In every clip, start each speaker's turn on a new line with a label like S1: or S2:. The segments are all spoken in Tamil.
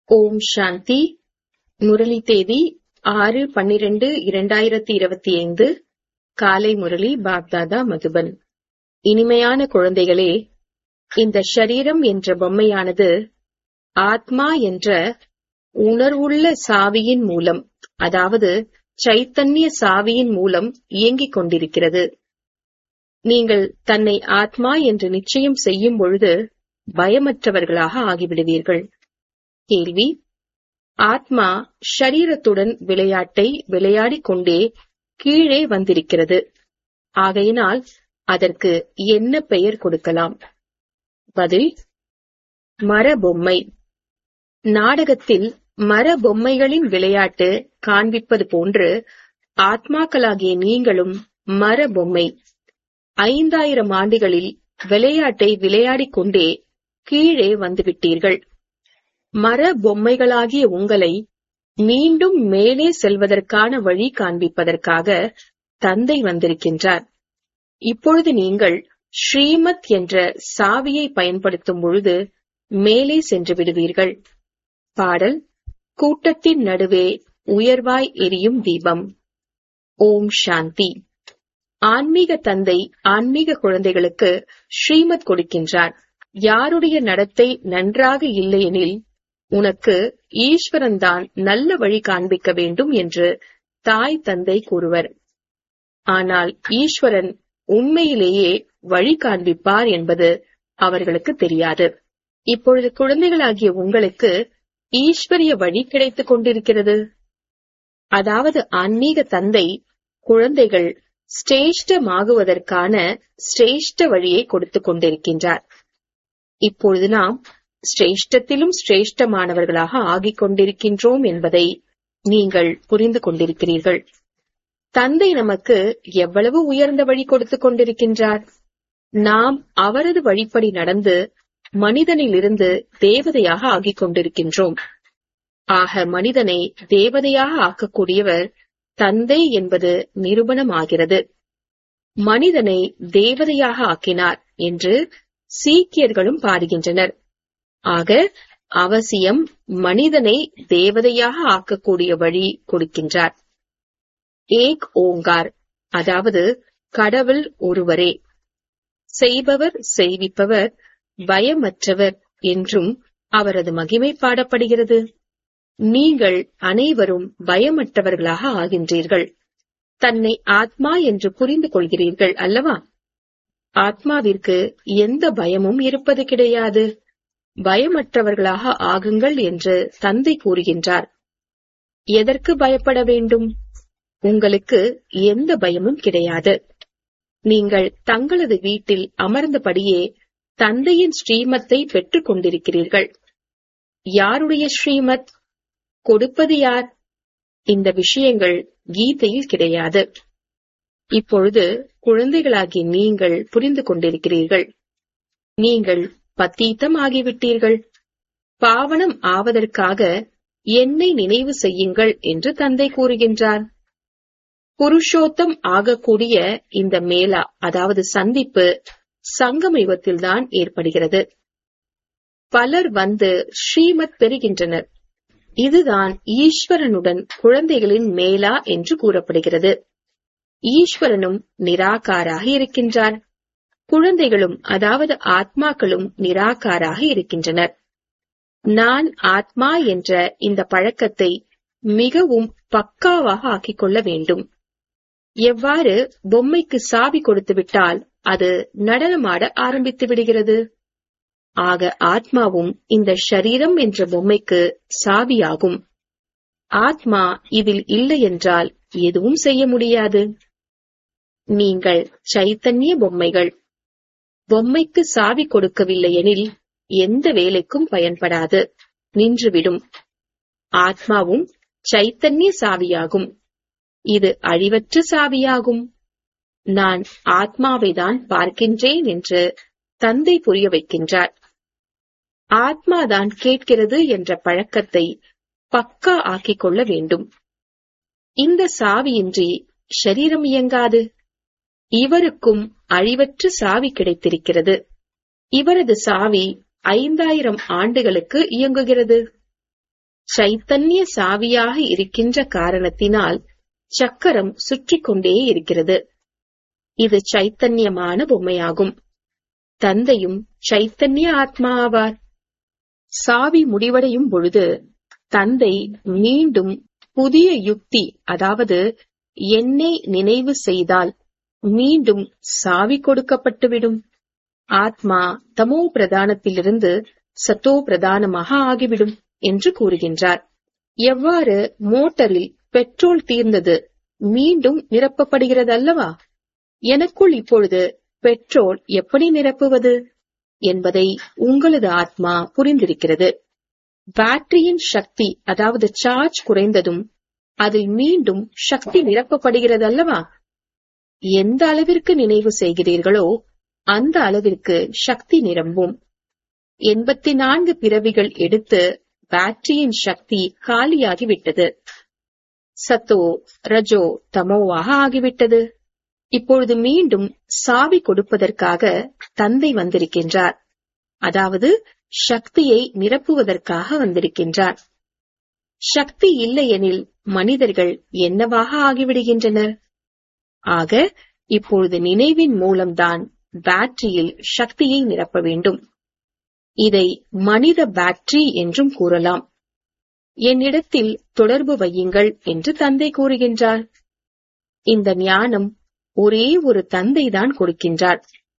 S1: ஓம் சாந்தி முரளி தேதி ஆறு பன்னிரண்டு இரண்டாயிரத்தி இருபத்தி ஐந்து காலை முரளி பாப்தாதா மதுபன் இனிமையான குழந்தைகளே இந்த ஷரீரம் என்ற பொம்மையானது ஆத்மா என்ற உணர்வுள்ள சாவியின் மூலம் அதாவது சைத்தன்ய சாவியின் மூலம் இயங்கிக் கொண்டிருக்கிறது நீங்கள் தன்னை ஆத்மா என்று நிச்சயம் செய்யும் பொழுது பயமற்றவர்களாக ஆகிவிடுவீர்கள் கேள்வி ஆத்மா ஷரீரத்துடன் விளையாட்டை விளையாடிக் கொண்டே கீழே வந்திருக்கிறது ஆகையினால் அதற்கு என்ன பெயர் கொடுக்கலாம் பதில் மரபொம்மை நாடகத்தில் மரபொம்மைகளின் விளையாட்டு காண்பிப்பது போன்று ஆத்மாக்களாகிய நீங்களும் மரபொம்மை ஐந்தாயிரம் ஆண்டுகளில் விளையாட்டை விளையாடிக் கொண்டே கீழே வந்துவிட்டீர்கள் மர பொம்மைகளாகிய உங்களை மீண்டும் மேலே செல்வதற்கான வழி காண்பிப்பதற்காக தந்தை வந்திருக்கின்றார் இப்பொழுது நீங்கள் ஸ்ரீமத் என்ற சாவியை பயன்படுத்தும் பொழுது மேலே சென்று விடுவீர்கள் பாடல் கூட்டத்தின் நடுவே உயர்வாய் எரியும் தீபம் ஓம் சாந்தி ஆன்மீக தந்தை ஆன்மீக குழந்தைகளுக்கு ஸ்ரீமத் கொடுக்கின்றார் யாருடைய நடத்தை நன்றாக இல்லையெனில் உனக்கு ஈஸ்வரன் தான் நல்ல வழி காண்பிக்க வேண்டும் என்று தாய் தந்தை கூறுவர் ஆனால் ஈஸ்வரன் உண்மையிலேயே வழி காண்பிப்பார் என்பது அவர்களுக்கு தெரியாது இப்பொழுது குழந்தைகளாகிய உங்களுக்கு ஈஸ்வரிய வழி கிடைத்துக் கொண்டிருக்கிறது அதாவது ஆன்மீக தந்தை குழந்தைகள் சிரேஷ்டமாகுவதற்கான சிரேஷ்ட வழியை கொடுத்துக் கொண்டிருக்கின்றார் இப்பொழுது நாம் சிரேஷ்டத்திலும் சிரேஷ்டமானவர்களாக ஆகிக் கொண்டிருக்கின்றோம் என்பதை நீங்கள் புரிந்து கொண்டிருக்கிறீர்கள் தந்தை நமக்கு எவ்வளவு உயர்ந்த வழி கொடுத்துக் கொண்டிருக்கின்றார் நாம் அவரது வழிப்படி நடந்து மனிதனிலிருந்து தேவதையாக ஆகிக் கொண்டிருக்கின்றோம் ஆக மனிதனை தேவதையாக ஆக்கக்கூடியவர் தந்தை என்பது நிரூபணமாகிறது மனிதனை தேவதையாக ஆக்கினார் என்று சீக்கியர்களும் பாடுகின்றனர் ஆக அவசியம் மனிதனை தேவதையாக ஆக்கக்கூடிய வழி கொடுக்கின்றார் ஏக் ஓங்கார் அதாவது கடவுள் ஒருவரே செய்பவர் செய்விப்பவர் பயமற்றவர் என்றும் அவரது மகிமை பாடப்படுகிறது நீங்கள் அனைவரும் பயமற்றவர்களாக ஆகின்றீர்கள் தன்னை ஆத்மா என்று புரிந்து கொள்கிறீர்கள் அல்லவா ஆத்மாவிற்கு எந்த பயமும் இருப்பது கிடையாது பயமற்றவர்களாக ஆகுங்கள் என்று தந்தை கூறுகின்றார் எதற்கு பயப்பட வேண்டும் உங்களுக்கு எந்த பயமும் கிடையாது நீங்கள் தங்களது வீட்டில் அமர்ந்தபடியே தந்தையின் ஸ்ரீமத்தை பெற்றுக் கொண்டிருக்கிறீர்கள் யாருடைய ஸ்ரீமத் கொடுப்பது யார் இந்த விஷயங்கள் கீதையில் கிடையாது இப்பொழுது குழந்தைகளாகிய நீங்கள் புரிந்து கொண்டிருக்கிறீர்கள் நீங்கள் பத்தீத்தம் ஆகிவிட்டீர்கள் பாவனம் ஆவதற்காக என்னை நினைவு செய்யுங்கள் என்று தந்தை கூறுகின்றார் புருஷோத்தம் ஆகக்கூடிய இந்த மேலா அதாவது சந்திப்பு சங்கம் யுகத்தில்தான் ஏற்படுகிறது பலர் வந்து ஸ்ரீமத் பெறுகின்றனர் இதுதான் ஈஸ்வரனுடன் குழந்தைகளின் மேலா என்று கூறப்படுகிறது ஈஸ்வரனும் நிராகாராக இருக்கின்றார் குழந்தைகளும் அதாவது ஆத்மாக்களும் நிராகாராக இருக்கின்றனர் நான் ஆத்மா என்ற இந்த பழக்கத்தை மிகவும் பக்காவாக ஆக்கிக் கொள்ள வேண்டும் எவ்வாறு பொம்மைக்கு சாவி கொடுத்துவிட்டால் அது நடனமாட ஆரம்பித்து விடுகிறது ஆக ஆத்மாவும் இந்த ஷரீரம் என்ற பொம்மைக்கு சாவியாகும் ஆத்மா இதில் இல்லை என்றால் எதுவும் செய்ய முடியாது நீங்கள் சைத்தன்ய பொம்மைகள் பொம்மைக்கு சாவி கொடுக்கவில்லை எனில் எந்த வேலைக்கும் பயன்படாது நின்றுவிடும் ஆத்மாவும் சைத்தன்ய சாவியாகும் இது அழிவற்ற சாவியாகும் நான் ஆத்மாவை தான் பார்க்கின்றேன் என்று தந்தை புரிய வைக்கின்றார் ஆத்மாதான் கேட்கிறது என்ற பழக்கத்தை பக்கா ஆக்கிக் கொள்ள வேண்டும் இந்த சாவியின்றி ஷரீரம் இயங்காது இவருக்கும் அழிவற்ற சாவி கிடைத்திருக்கிறது இவரது சாவி ஐந்தாயிரம் ஆண்டுகளுக்கு இயங்குகிறது சைத்தன்ய சாவியாக இருக்கின்ற காரணத்தினால் சக்கரம் சுற்றிக் கொண்டே இருக்கிறது இது சைத்தன்யமான பொம்மையாகும் தந்தையும் சைத்தன்ய ஆத்மா ஆவார் சாவி முடிவடையும் பொழுது தந்தை மீண்டும் புதிய யுக்தி அதாவது என்னை நினைவு செய்தால் மீண்டும் சாவி கொடுக்கப்பட்டுவிடும் ஆத்மா தமோ பிரதானத்திலிருந்து சத்தோ பிரதானமாக ஆகிவிடும் என்று கூறுகின்றார் எவ்வாறு மோட்டரில் பெட்ரோல் தீர்ந்தது மீண்டும் நிரப்பப்படுகிறது அல்லவா எனக்குள் இப்பொழுது பெட்ரோல் எப்படி நிரப்புவது என்பதை உங்களது ஆத்மா புரிந்திருக்கிறது பேட்டரியின் சக்தி அதாவது சார்ஜ் குறைந்ததும் அதில் மீண்டும் சக்தி நிரப்பப்படுகிறது அல்லவா எந்த அளவிற்கு நினைவு செய்கிறீர்களோ அந்த அளவிற்கு சக்தி நிரம்பும் எண்பத்தி நான்கு பிறவிகள் எடுத்து பேட்டரியின் சக்தி காலியாகிவிட்டது சத்தோ ரஜோ தமோவாக ஆகிவிட்டது இப்பொழுது மீண்டும் சாவி கொடுப்பதற்காக தந்தை வந்திருக்கின்றார் அதாவது சக்தியை நிரப்புவதற்காக வந்திருக்கின்றார் சக்தி இல்லையெனில் மனிதர்கள் என்னவாக ஆகிவிடுகின்றனர் ஆக இப்பொழுது நினைவின் மூலம்தான் பேட்டரியில் சக்தியை நிரப்ப வேண்டும் இதை மனித பேட்டரி என்றும் கூறலாம் என்னிடத்தில் தொடர்பு வையுங்கள் என்று தந்தை கூறுகின்றார் இந்த ஞானம் ஒரே ஒரு தந்தைதான் கொடுக்கின்றார்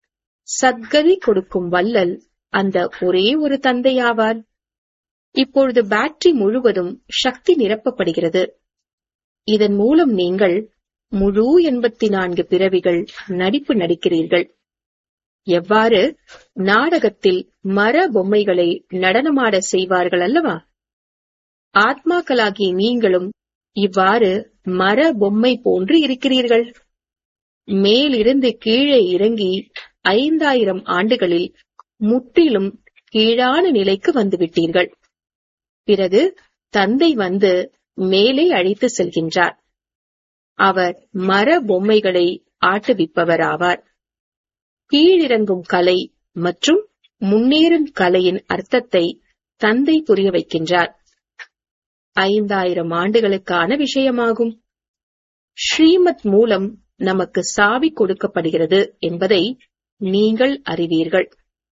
S1: சத்கதி கொடுக்கும் வல்லல் அந்த ஒரே ஒரு தந்தையாவார் இப்பொழுது பேட்டரி முழுவதும் சக்தி நிரப்பப்படுகிறது இதன் மூலம் நீங்கள் முழு எண்பத்தி நான்கு பிறவிகள் நடிப்பு நடிக்கிறீர்கள் எவ்வாறு நாடகத்தில் மர பொம்மைகளை நடனமாட செய்வார்கள் அல்லவா ஆத்மாக்களாகிய நீங்களும் இவ்வாறு மர பொம்மை போன்று இருக்கிறீர்கள் மேலிருந்து கீழே இறங்கி ஐந்தாயிரம் ஆண்டுகளில் முற்றிலும் கீழான நிலைக்கு வந்துவிட்டீர்கள் பிறகு தந்தை வந்து மேலே அழைத்து செல்கின்றார் அவர் மர பொம்மைகளை ஆட்டுவிப்பவர் ஆவார் கீழிறங்கும் கலை மற்றும் முன்னேறும் கலையின் அர்த்தத்தை தந்தை புரிய வைக்கின்றார் ஐந்தாயிரம் ஆண்டுகளுக்கான விஷயமாகும் ஸ்ரீமத் மூலம் நமக்கு சாவி கொடுக்கப்படுகிறது என்பதை நீங்கள் அறிவீர்கள்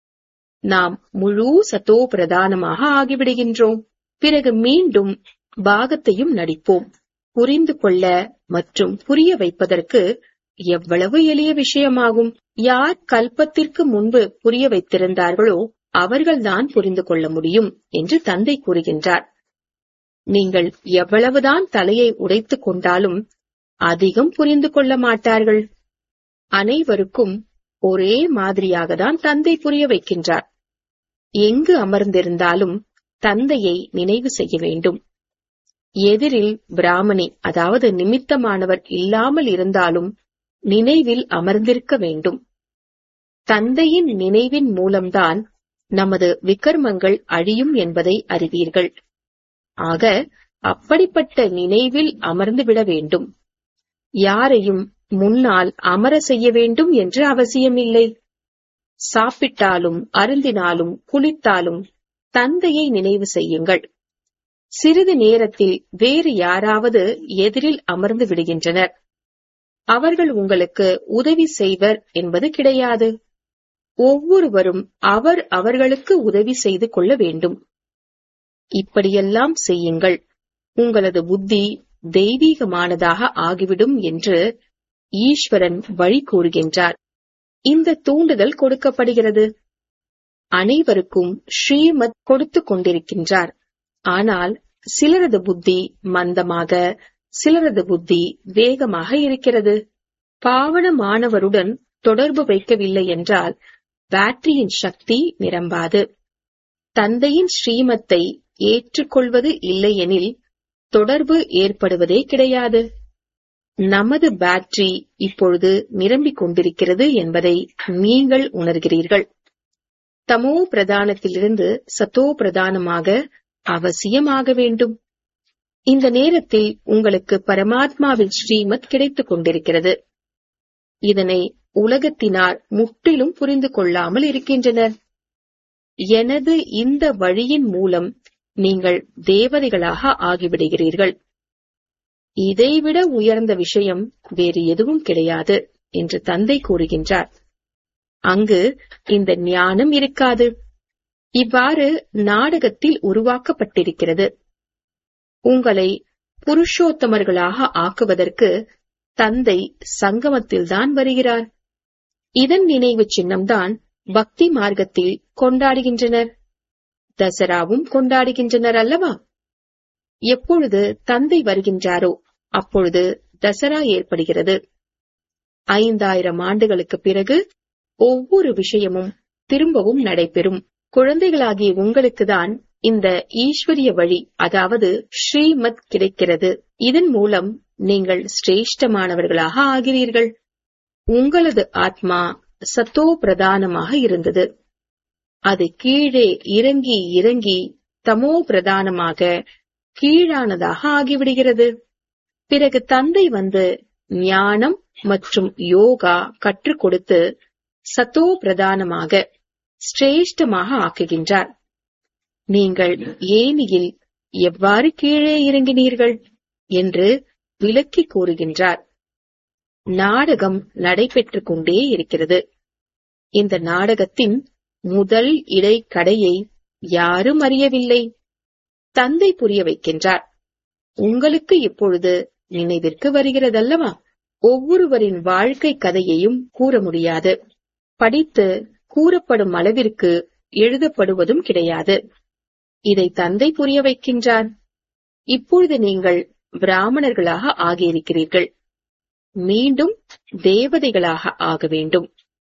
S1: நாம் முழு சத்தோ பிரதானமாக ஆகிவிடுகின்றோம் பிறகு மீண்டும் பாகத்தையும் நடிப்போம் புரிந்து கொள்ள மற்றும் புரிய வைப்பதற்கு எவ்வளவு எளிய விஷயமாகும் யார் கல்பத்திற்கு முன்பு புரிய வைத்திருந்தார்களோ அவர்கள்தான் புரிந்து கொள்ள முடியும் என்று தந்தை கூறுகின்றார் நீங்கள் எவ்வளவுதான் தலையை உடைத்துக் கொண்டாலும் அதிகம் புரிந்து கொள்ள மாட்டார்கள் அனைவருக்கும் ஒரே மாதிரியாக தான் தந்தை புரிய வைக்கின்றார் எங்கு அமர்ந்திருந்தாலும் தந்தையை நினைவு செய்ய வேண்டும் எதிரில் பிராமணி அதாவது நிமித்தமானவர் இல்லாமல் இருந்தாலும் நினைவில் அமர்ந்திருக்க வேண்டும் தந்தையின் நினைவின் மூலம்தான் நமது விகர்மங்கள் அழியும் என்பதை அறிவீர்கள் ஆக அப்படிப்பட்ட நினைவில் அமர்ந்துவிட வேண்டும் யாரையும் முன்னால் அமர செய்ய வேண்டும் என்று அவசியமில்லை சாப்பிட்டாலும் அருந்தினாலும் குளித்தாலும் தந்தையை நினைவு செய்யுங்கள் சிறிது நேரத்தில் வேறு யாராவது எதிரில் அமர்ந்து விடுகின்றனர் அவர்கள் உங்களுக்கு உதவி செய்வர் என்பது கிடையாது ஒவ்வொருவரும் அவர் அவர்களுக்கு உதவி செய்து கொள்ள வேண்டும் இப்படியெல்லாம் செய்யுங்கள் உங்களது புத்தி தெய்வீகமானதாக ஆகிவிடும் என்று ஈஸ்வரன் வழி கூறுகின்றார் இந்த தூண்டுதல் கொடுக்கப்படுகிறது அனைவருக்கும் ஸ்ரீமத் கொடுத்து கொண்டிருக்கின்றார் ஆனால் சிலரது புத்தி மந்தமாக சிலரது புத்தி வேகமாக இருக்கிறது பாவனமானவருடன் தொடர்பு வைக்கவில்லை என்றால் பேட்டரியின் சக்தி நிரம்பாது தந்தையின் ஸ்ரீமத்தை ஏற்றுக்கொள்வது இல்லையெனில் தொடர்பு ஏற்படுவதே கிடையாது நமது பேட்டரி இப்பொழுது நிரம்பிக் கொண்டிருக்கிறது என்பதை நீங்கள் உணர்கிறீர்கள் தமோ பிரதானத்திலிருந்து சத்தோ பிரதானமாக அவசியமாக வேண்டும் இந்த நேரத்தில் உங்களுக்கு பரமாத்மாவின் ஸ்ரீமத் கிடைத்துக் கொண்டிருக்கிறது இதனை உலகத்தினார் முற்றிலும் புரிந்து கொள்ளாமல் இருக்கின்றனர் எனது இந்த வழியின் மூலம் நீங்கள் தேவதைகளாக ஆகிவிடுகிறீர்கள் இதைவிட உயர்ந்த விஷயம் வேறு எதுவும் கிடையாது என்று தந்தை கூறுகின்றார் அங்கு இந்த ஞானம் இருக்காது இவ்வாறு நாடகத்தில் உருவாக்கப்பட்டிருக்கிறது உங்களை புருஷோத்தமர்களாக ஆக்குவதற்கு தந்தை சங்கமத்தில்தான் வருகிறார் இதன் நினைவு சின்னம்தான் பக்தி மார்க்கத்தில் கொண்டாடுகின்றனர் தசராவும் கொண்டாடுகின்றனர் அல்லவா எப்பொழுது தந்தை வருகின்றாரோ அப்பொழுது தசரா ஏற்படுகிறது ஐந்தாயிரம் ஆண்டுகளுக்கு பிறகு ஒவ்வொரு விஷயமும் திரும்பவும் நடைபெறும் குழந்தைகளாகிய உங்களுக்குதான் இந்த ஈஸ்வரிய வழி அதாவது ஸ்ரீமத் கிடைக்கிறது இதன் மூலம் நீங்கள் சிரேஷ்டமானவர்களாக ஆகிறீர்கள் உங்களது ஆத்மா சத்தோ பிரதானமாக இருந்தது அது கீழே இறங்கி இறங்கி தமோ பிரதானமாக கீழானதாக ஆகிவிடுகிறது பிறகு தந்தை வந்து ஞானம் மற்றும் யோகா கற்றுக் கொடுத்து சத்தோ பிரதானமாக சிரேஷ்டமாக ஆக்குகின்றார் நீங்கள் ஏனியில் எவ்வாறு கீழே இறங்கினீர்கள் என்று விளக்கி கூறுகின்றார் நாடகம் நடைபெற்றுக் கொண்டே இருக்கிறது இந்த நாடகத்தின் முதல் இடைக்கடையை யாரும் அறியவில்லை தந்தை புரிய வைக்கின்றார் உங்களுக்கு இப்பொழுது நினைவிற்கு வருகிறதல்லவா ஒவ்வொருவரின் வாழ்க்கை கதையையும் கூற முடியாது படித்து கூறப்படும் அளவிற்கு எழுதப்படுவதும் கிடையாது இதை தந்தை புரிய வைக்கின்றார் இப்பொழுது நீங்கள் பிராமணர்களாக ஆகியிருக்கிறீர்கள் மீண்டும் தேவதைகளாக ஆக வேண்டும்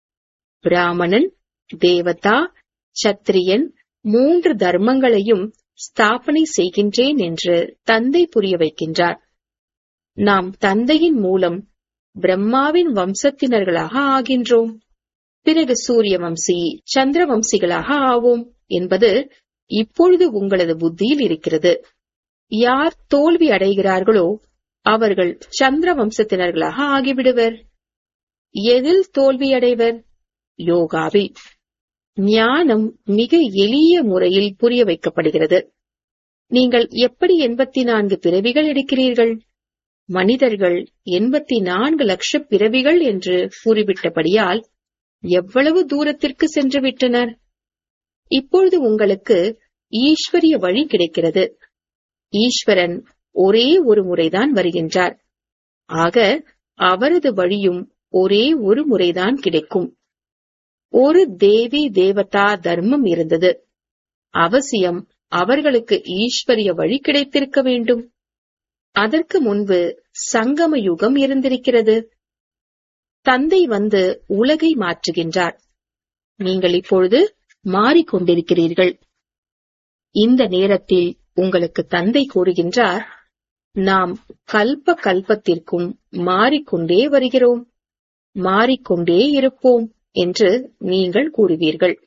S1: பிராமணன் தேவதா சத்திரியன் மூன்று தர்மங்களையும் ஸ்தாபனை செய்கின்றேன் என்று தந்தை புரிய வைக்கின்றார் நாம் தந்தையின் மூலம் பிரம்மாவின் வம்சத்தினர்களாக ஆகின்றோம் பிறகு சூரிய வம்சி சந்திர வம்சிகளாக ஆவோம் என்பது இப்பொழுது உங்களது புத்தியில் இருக்கிறது யார் தோல்வி அடைகிறார்களோ அவர்கள் சந்திர வம்சத்தினர்களாக ஆகிவிடுவர் எதில் தோல்வி அடைவர் யோகாவில் ஞானம் மிக எளிய முறையில் புரிய வைக்கப்படுகிறது நீங்கள் எப்படி எண்பத்தி நான்கு பிறவிகள் எடுக்கிறீர்கள் மனிதர்கள் எண்பத்தி நான்கு லட்ச பிறவிகள் என்று கூறிவிட்டபடியால் எவ்வளவு தூரத்திற்கு சென்று விட்டனர் இப்பொழுது உங்களுக்கு ஈஸ்வரிய வழி கிடைக்கிறது ஈஸ்வரன் ஒரே ஒரு முறைதான் வருகின்றார் ஆக அவரது வழியும் ஒரே ஒரு முறைதான் கிடைக்கும் ஒரு தேவி தேவதா தர்மம் இருந்தது அவசியம் அவர்களுக்கு ஈஸ்வரிய வழி கிடைத்திருக்க வேண்டும் அதற்கு முன்பு சங்கம யுகம் இருந்திருக்கிறது தந்தை வந்து உலகை மாற்றுகின்றார் நீங்கள் இப்பொழுது மாறிக்கொண்டிருக்கிறீர்கள் இந்த நேரத்தில் உங்களுக்கு தந்தை கூறுகின்றார் நாம் கல்ப கல்பத்திற்கும் மாறிக்கொண்டே வருகிறோம் மாறிக்கொண்டே இருப்போம் என்று நீங்கள் கூறுவீர்கள்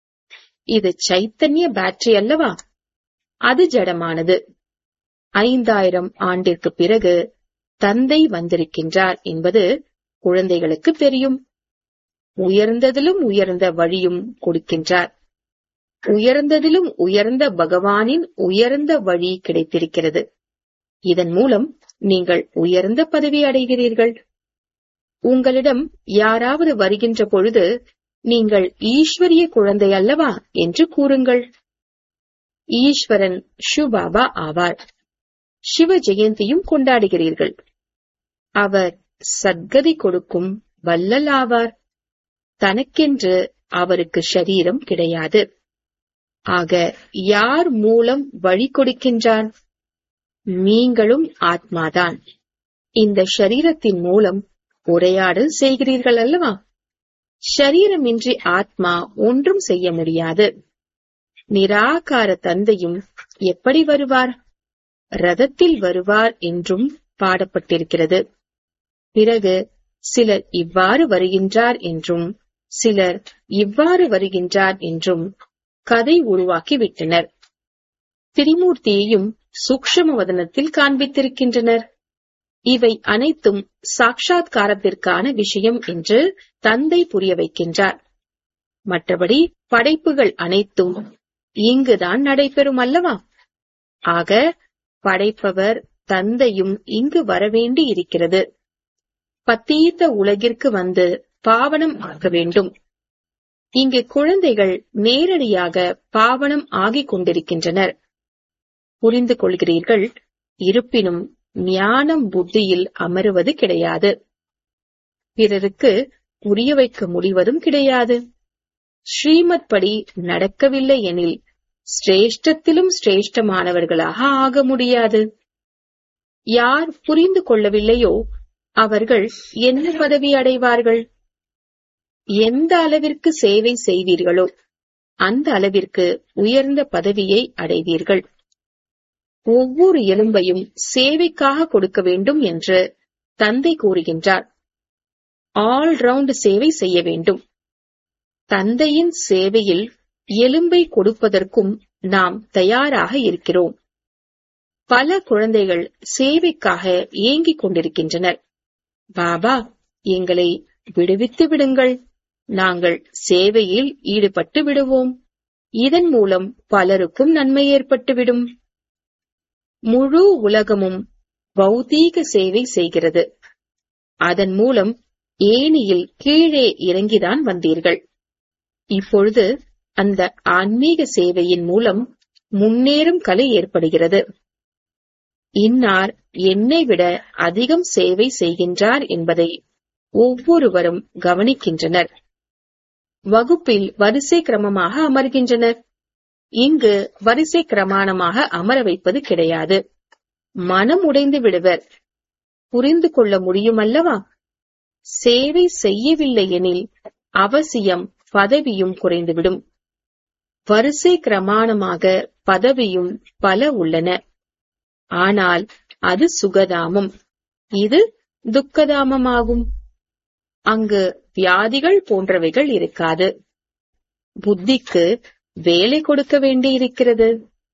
S1: இது சைத்தன்ய பேட்டரி அல்லவா அது ஜடமானது ஐந்தாயிரம் ஆண்டிற்கு பிறகு தந்தை வந்திருக்கின்றார் என்பது குழந்தைகளுக்கு தெரியும் உயர்ந்ததிலும் உயர்ந்த வழியும் கொடுக்கின்றார் உயர்ந்ததிலும் உயர்ந்த பகவானின் உயர்ந்த வழி கிடைத்திருக்கிறது இதன் மூலம் நீங்கள் உயர்ந்த பதவி அடைகிறீர்கள் உங்களிடம் யாராவது வருகின்ற பொழுது நீங்கள் ஈஸ்வரிய குழந்தை அல்லவா என்று கூறுங்கள் ஈஸ்வரன் ஷுபாபா ஆவார் சிவ ஜெயந்தியும் கொண்டாடுகிறீர்கள் அவர் சத்கதி கொடுக்கும் வல்லல் ஆவார் தனக்கென்று அவருக்கு ஷரீரம் கிடையாது ஆக யார் மூலம் வழி கொடுக்கின்றார் நீங்களும் ஆத்மாதான் இந்த ஷரீரத்தின் மூலம் உரையாடல் செய்கிறீர்கள் அல்லவா ஷரீரமின்றி ஆத்மா ஒன்றும் செய்ய முடியாது நிராகார தந்தையும் எப்படி வருவார் ரதத்தில் வருவார் என்றும் பாடப்பட்டிருக்கிறது பிறகு சிலர் இவ்வாறு வருகின்றார் என்றும் சிலர் இவ்வாறு வருகின்றார் என்றும் கதை உருவாக்கி விட்டனர் திரிமூர்த்தியையும் சூக்ஷம வதனத்தில் காண்பித்திருக்கின்றனர் இவை அனைத்தும் சாட்சாத்காரத்திற்கான விஷயம் என்று தந்தை புரிய வைக்கின்றார் மற்றபடி படைப்புகள் அனைத்தும் இங்குதான் நடைபெறும் அல்லவா ஆக படைப்பவர் தந்தையும் இங்கு வரவேண்டி இருக்கிறது பத்தீத்த உலகிற்கு வந்து பாவனம் ஆக்க வேண்டும் இங்கு குழந்தைகள் நேரடியாக பாவனம் ஆகிக் கொண்டிருக்கின்றனர் புரிந்து கொள்கிறீர்கள் இருப்பினும் ஞானம் புத்தியில் அமருவது கிடையாது பிறருக்கு புரிய வைக்க முடிவதும் கிடையாது ஸ்ரீமத் படி நடக்கவில்லை எனில் சிரேஷ்டத்திலும் சிரேஷ்டமானவர்களாக ஆக முடியாது யார் புரிந்து கொள்ளவில்லையோ அவர்கள் என்ன பதவி அடைவார்கள் எந்த அளவிற்கு சேவை செய்வீர்களோ அந்த அளவிற்கு உயர்ந்த பதவியை அடைவீர்கள் ஒவ்வொரு எலும்பையும் சேவைக்காக கொடுக்க வேண்டும் என்று தந்தை கூறுகின்றார் ஆல் ரவுண்ட் சேவை செய்ய வேண்டும் தந்தையின் சேவையில் எலும்பை கொடுப்பதற்கும் நாம் தயாராக இருக்கிறோம் பல குழந்தைகள் சேவைக்காக ஏங்கிக் கொண்டிருக்கின்றனர் பாபா எங்களை விடுவித்து விடுங்கள் நாங்கள் சேவையில் ஈடுபட்டு விடுவோம் இதன் மூலம் பலருக்கும் நன்மை ஏற்பட்டுவிடும் முழு உலகமும் பௌதீக சேவை செய்கிறது அதன் மூலம் ஏனியில் கீழே இறங்கிதான் வந்தீர்கள் இப்பொழுது அந்த ஆன்மீக சேவையின் மூலம் முன்னேறும் கலை ஏற்படுகிறது இன்னார் என்னை விட அதிகம் சேவை செய்கின்றார் என்பதை ஒவ்வொருவரும் கவனிக்கின்றனர் வகுப்பில் வரிசை கிரமமாக அமர்கின்றனர் இங்கு வரிசை கிரமாணமாக அமர வைப்பது கிடையாது மனம் உடைந்து விடுவர் புரிந்து கொள்ள முடியுமல்லவா சேவை செய்யவில்லை எனில் அவசியம் பதவியும் குறைந்துவிடும் வரிசை கிரமாணமாக பதவியும் பல உள்ளன ஆனால் அது சுகதாமம் இது துக்கதாமமாகும் அங்கு வியாதிகள் போன்றவைகள் இருக்காது புத்திக்கு வேலை கொடுக்க வேண்டியிருக்கிறது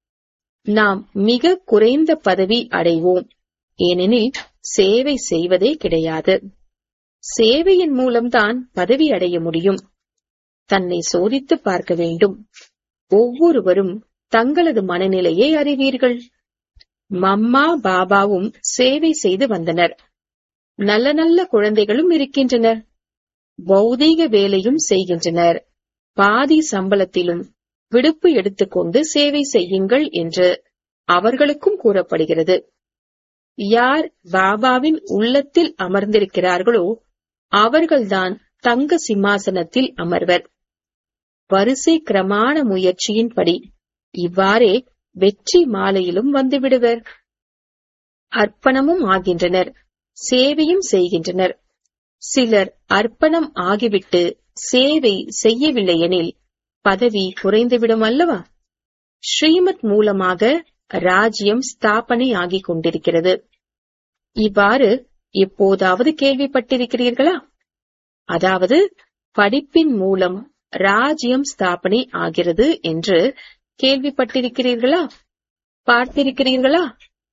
S1: நாம் மிக குறைந்த பதவி அடைவோம் ஏனெனில் சேவை செய்வதே கிடையாது சேவையின் மூலம்தான் பதவி அடைய முடியும் தன்னை சோதித்து பார்க்க வேண்டும் ஒவ்வொருவரும் தங்களது மனநிலையை அறிவீர்கள் மம்மா பாபாவும் சேவை செய்து வந்தனர் நல்ல நல்ல குழந்தைகளும் இருக்கின்றனர் பௌதீக வேலையும் செய்கின்றனர் பாதி சம்பளத்திலும் விடுப்பு எடுத்துக்கொண்டு சேவை செய்யுங்கள் என்று அவர்களுக்கும் கூறப்படுகிறது யார் பாபாவின் உள்ளத்தில் அமர்ந்திருக்கிறார்களோ அவர்கள்தான் தங்க சிம்மாசனத்தில் அமர்வர் வரிசை கிரமான முயற்சியின்படி இவ்வாறே வெற்றி மாலையிலும் வந்துவிடுவர் அர்ப்பணமும் ஆகின்றனர் சேவையும் செய்கின்றனர் சிலர் அர்ப்பணம் ஆகிவிட்டு சேவை செய்யவில்லை எனில் பதவி குறைந்துவிடும் அல்லவா ஸ்ரீமத் மூலமாக ராஜ்யம் ஸ்தாபனை ஆகிக் கொண்டிருக்கிறது இவ்வாறு எப்போதாவது கேள்விப்பட்டிருக்கிறீர்களா அதாவது படிப்பின் மூலம் ராஜ்யம் ஸ்தாபனை ஆகிறது என்று கேள்விப்பட்டிருக்கிறீர்களா பார்த்திருக்கிறீர்களா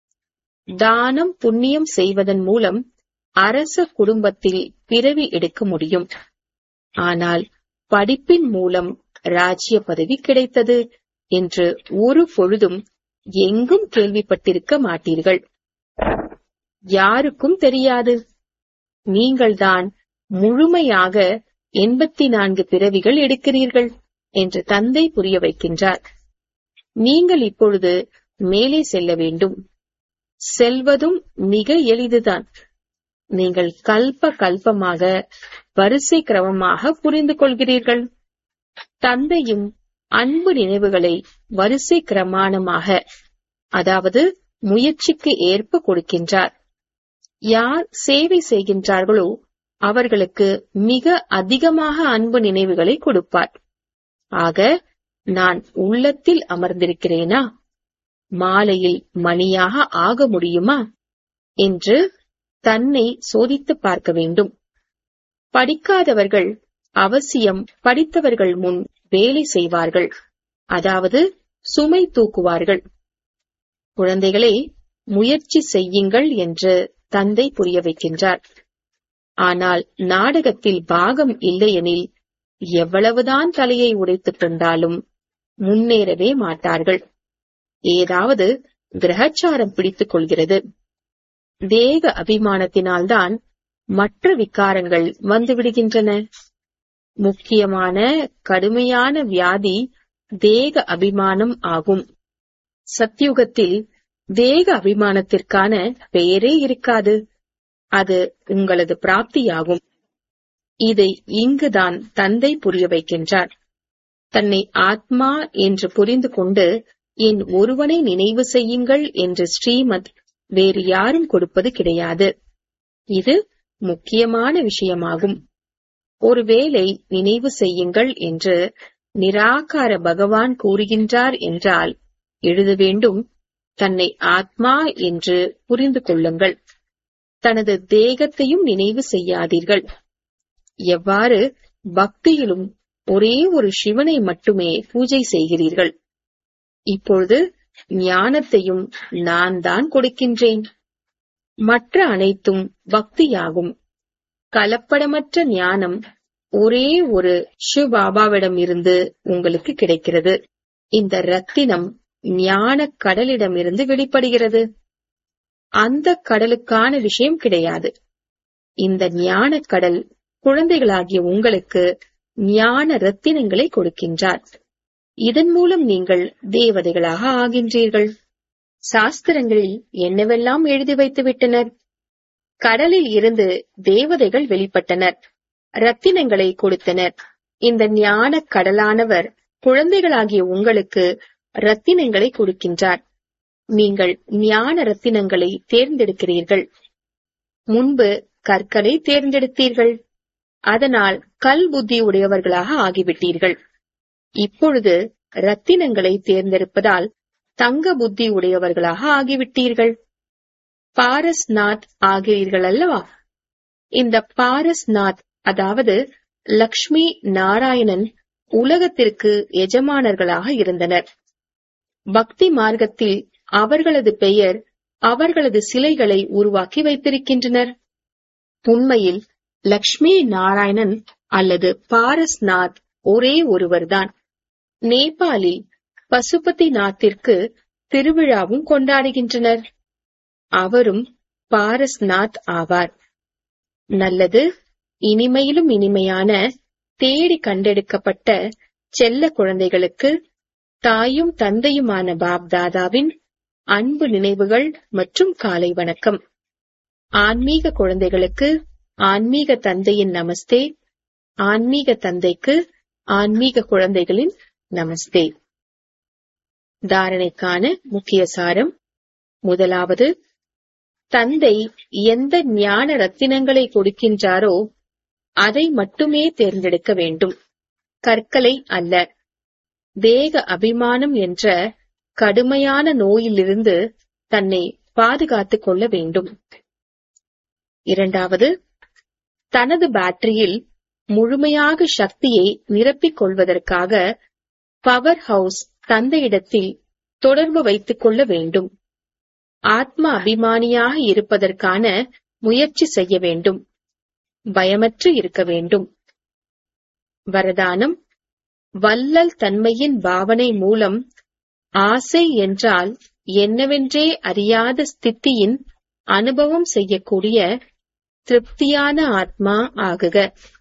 S1: தானம் புண்ணியம் செய்வதன் மூலம் அரச குடும்பத்தில் பிறவி எடுக்க முடியும் ஆனால் படிப்பின் மூலம் ராஜ்ய பதவி கிடைத்தது என்று ஒரு பொழுதும் எங்கும் கேள்விப்பட்டிருக்க மாட்டீர்கள் யாருக்கும் தெரியாது நீங்கள்தான் முழுமையாக எண்பத்தி நான்கு பிறவிகள் எடுக்கிறீர்கள் என்று தந்தை புரிய வைக்கின்றார் நீங்கள் இப்பொழுது மேலே செல்ல வேண்டும் செல்வதும் மிக எளிதுதான் நீங்கள் கல்ப கல்பமாக வரிசை கிரமமாக புரிந்து கொள்கிறீர்கள் தந்தையும் அன்பு நினைவுகளை வரிசை கிரமாணமாக அதாவது முயற்சிக்கு ஏற்ப கொடுக்கின்றார் யார் சேவை செய்கின்றார்களோ அவர்களுக்கு மிக அதிகமாக அன்பு நினைவுகளை கொடுப்பார் ஆக நான் உள்ளத்தில் அமர்ந்திருக்கிறேனா மாலையில் மணியாக ஆக முடியுமா என்று தன்னை சோதித்து பார்க்க வேண்டும் படிக்காதவர்கள் அவசியம் படித்தவர்கள் முன் வேலை செய்வார்கள் அதாவது சுமை தூக்குவார்கள் குழந்தைகளே முயற்சி செய்யுங்கள் என்று தந்தை புரிய வைக்கின்றார் ஆனால் நாடகத்தில் பாகம் இல்லையெனில் எவ்வளவுதான் தலையை உடைத்துக் கொண்டாலும் முன்னேறவே மாட்டார்கள் ஏதாவது கிரகச்சாரம் பிடித்துக் கொள்கிறது தேக அபிமானத்தினால்தான் மற்ற விகாரங்கள் வந்துவிடுகின்றன முக்கியமான கடுமையான வியாதி தேக அபிமானம் ஆகும் சத்யுகத்தில் தேக அபிமானத்திற்கான பெயரே இருக்காது அது உங்களது பிராப்தியாகும் இதை இங்குதான் தந்தை புரிய வைக்கின்றார் தன்னை ஆத்மா என்று புரிந்து கொண்டு என் ஒருவனை நினைவு செய்யுங்கள் என்று ஸ்ரீமத் வேறு யாரும் கொடுப்பது கிடையாது இது முக்கியமான விஷயமாகும் ஒருவேளை நினைவு செய்யுங்கள் என்று நிராகார பகவான் கூறுகின்றார் என்றால் எழுத வேண்டும் தன்னை ஆத்மா என்று புரிந்து கொள்ளுங்கள் தனது தேகத்தையும் நினைவு செய்யாதீர்கள் எவ்வாறு பக்தியிலும் ஒரே ஒரு சிவனை மட்டுமே பூஜை செய்கிறீர்கள் இப்பொழுது ஞானத்தையும் நான் தான் கொடுக்கின்றேன் மற்ற அனைத்தும் பக்தியாகும் கலப்படமற்ற ஞானம் ஒரே ஒரு சிவபாபாவிடம் இருந்து உங்களுக்கு கிடைக்கிறது இந்த ரத்தினம் ஞான கடலிடமிருந்து வெளிப்படுகிறது அந்த கடலுக்கான விஷயம் கிடையாது இந்த ஞான கடல் குழந்தைகளாகிய உங்களுக்கு ஞான ரத்தினங்களை கொடுக்கின்றார் இதன் மூலம் நீங்கள் தேவதைகளாக ஆகின்றீர்கள் சாஸ்திரங்களில் என்னவெல்லாம் எழுதி வைத்து விட்டனர் கடலில் இருந்து தேவதைகள் வெளிப்பட்டனர் ரத்தினங்களை கொடுத்தனர் இந்த ஞான கடலானவர் குழந்தைகளாகிய உங்களுக்கு ரத்தினங்களை கொடுக்கின்றார் நீங்கள் ஞான ரத்தினங்களை தேர்ந்தெடுக்கிறீர்கள் முன்பு கற்களை தேர்ந்தெடுத்தீர்கள் அதனால் கல் புத்தி உடையவர்களாக ஆகிவிட்டீர்கள் இப்பொழுது ரத்தினங்களை தேர்ந்தெடுப்பதால் தங்க புத்தி உடையவர்களாக ஆகிவிட்டீர்கள் பாரஸ்நாத் ஆகிறீர்கள் அல்லவா இந்த பாரஸ்நாத் அதாவது லக்ஷ்மி நாராயணன் உலகத்திற்கு எஜமானர்களாக இருந்தனர் பக்தி மார்க்கத்தில் அவர்களது பெயர் அவர்களது சிலைகளை உருவாக்கி வைத்திருக்கின்றனர் உண்மையில் லக்ஷ்மி நாராயணன் அல்லது பாரஸ்நாத் ஒரே ஒருவர்தான் நேபாளில் பசுபதி நாத்திற்கு திருவிழாவும் கொண்டாடுகின்றனர் அவரும் பாரஸ்நாத் ஆவார் நல்லது இனிமையிலும் இனிமையான தேடி கண்டெடுக்கப்பட்ட செல்ல குழந்தைகளுக்கு தாயும் தந்தையுமான பாப்தாதாவின் அன்பு நினைவுகள் மற்றும் காலை வணக்கம் ஆன்மீக குழந்தைகளுக்கு ஆன்மீக தந்தையின் நமஸ்தே ஆன்மீக தந்தைக்கு ஆன்மீக குழந்தைகளின் நமஸ்தே தாரணைக்கான முக்கிய சாரம் முதலாவது தந்தை எந்த ஞான ரத்தினங்களை கொடுக்கின்றாரோ அதை மட்டுமே தேர்ந்தெடுக்க வேண்டும் கற்களை அல்ல தேக அபிமானம் என்ற கடுமையான நோயிலிருந்து தன்னை பாதுகாத்துக் கொள்ள வேண்டும் இரண்டாவது தனது பேட்டரியில் முழுமையாக சக்தியை நிரப்பிக் கொள்வதற்காக பவர் ஹவுஸ் தந்தையிடத்தில் தொடர்பு வைத்துக் கொள்ள வேண்டும் ஆத்ம அபிமானியாக இருப்பதற்கான முயற்சி செய்ய வேண்டும் பயமற்று இருக்க வேண்டும் வரதானம் வல்லல் தன்மையின் பாவனை மூலம் ஆசை என்றால் என்னவென்றே அறியாத ஸ்தித்தியின் அனுபவம் செய்யக்கூடிய திருப்தியான ஆத்மா ஆகுக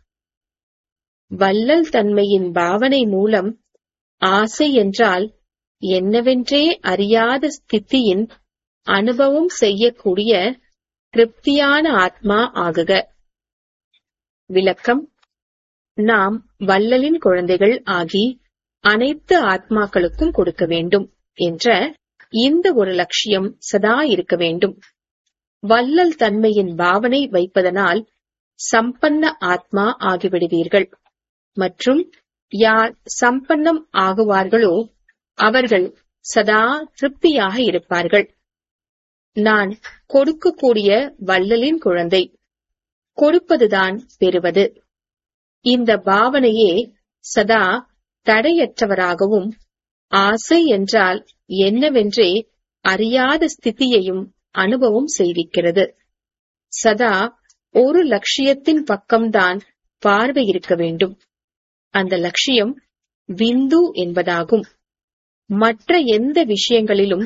S1: வல்லல் தன்மையின் பாவனை மூலம் ஆசை என்றால் என்னவென்றே அறியாத ஸ்தித்தியின் அனுபவம் செய்யக்கூடிய திருப்தியான ஆத்மா ஆகுக விளக்கம் நாம் வல்லலின் குழந்தைகள் ஆகி அனைத்து ஆத்மாக்களுக்கும் கொடுக்க வேண்டும் என்ற இந்த ஒரு லட்சியம் சதா இருக்க வேண்டும் வல்லல் தன்மையின் பாவனை வைப்பதனால் சம்பன்ன ஆத்மா ஆகிவிடுவீர்கள் மற்றும் யார் சம்பன்னம் ஆகுவார்களோ அவர்கள் சதா திருப்தியாக இருப்பார்கள் நான் கொடுக்கக்கூடிய வள்ளலின் குழந்தை கொடுப்பதுதான் பெறுவது இந்த பாவனையே சதா தடையற்றவராகவும் ஆசை என்றால் என்னவென்றே அறியாத ஸ்திதியையும் அனுபவம் செய்விக்கிறது சதா ஒரு லட்சியத்தின் பக்கம்தான் பார்வை இருக்க வேண்டும் அந்த லட்சியம் விந்து என்பதாகும் மற்ற எந்த விஷயங்களிலும்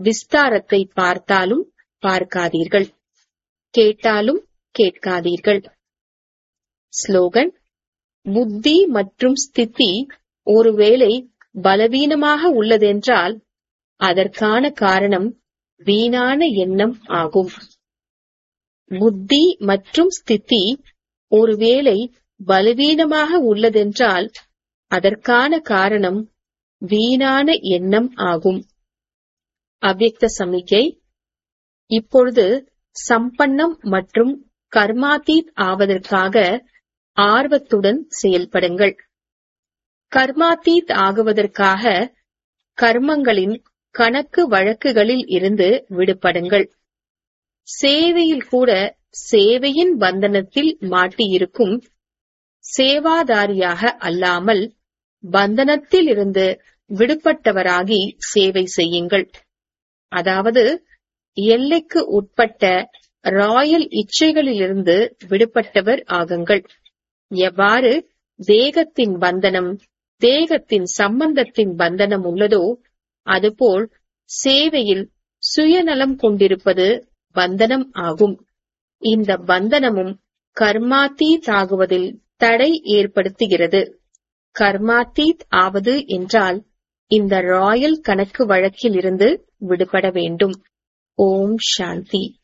S1: விஸ்தாரத்தை பார்த்தாலும் பார்க்காதீர்கள் கேட்டாலும் கேட்காதீர்கள் ஸ்லோகன் புத்தி மற்றும் ஸ்திதி ஒருவேளை பலவீனமாக உள்ளதென்றால் அதற்கான காரணம் வீணான எண்ணம் ஆகும் புத்தி மற்றும் ஸ்திதி ஒருவேளை பலவீனமாக உள்ளதென்றால் அதற்கான காரணம் வீணான எண்ணம் ஆகும் அவ்யக்த சமிக்கை இப்பொழுது சம்பன்னம் மற்றும் கர்மாதீத் ஆவதற்காக ஆர்வத்துடன் செயல்படுங்கள் கர்மாதீத் ஆகுவதற்காக கர்மங்களின் கணக்கு வழக்குகளில் இருந்து விடுபடுங்கள் சேவையில் கூட சேவையின் பந்தனத்தில் மாட்டியிருக்கும் சேவாதாரியாக அல்லாமல் பந்தனத்தில் இருந்து விடுபட்டவராகி சேவை செய்யுங்கள் அதாவது எல்லைக்கு உட்பட்ட ராயல் இச்சைகளிலிருந்து விடுபட்டவர் ஆகுங்கள் எவ்வாறு தேகத்தின் பந்தனம் தேகத்தின் சம்பந்தத்தின் பந்தனம் உள்ளதோ அதுபோல் சேவையில் சுயநலம் கொண்டிருப்பது பந்தனம் ஆகும் இந்த பந்தனமும் கர்மாத்தீத் ஆகுவதில் தடை ஏற்படுத்துகிறது கர்மாத்தீத் ஆவது என்றால் இந்த ராயல் கணக்கு வழக்கில் இருந்து விடுபட வேண்டும் ஓம் சாந்தி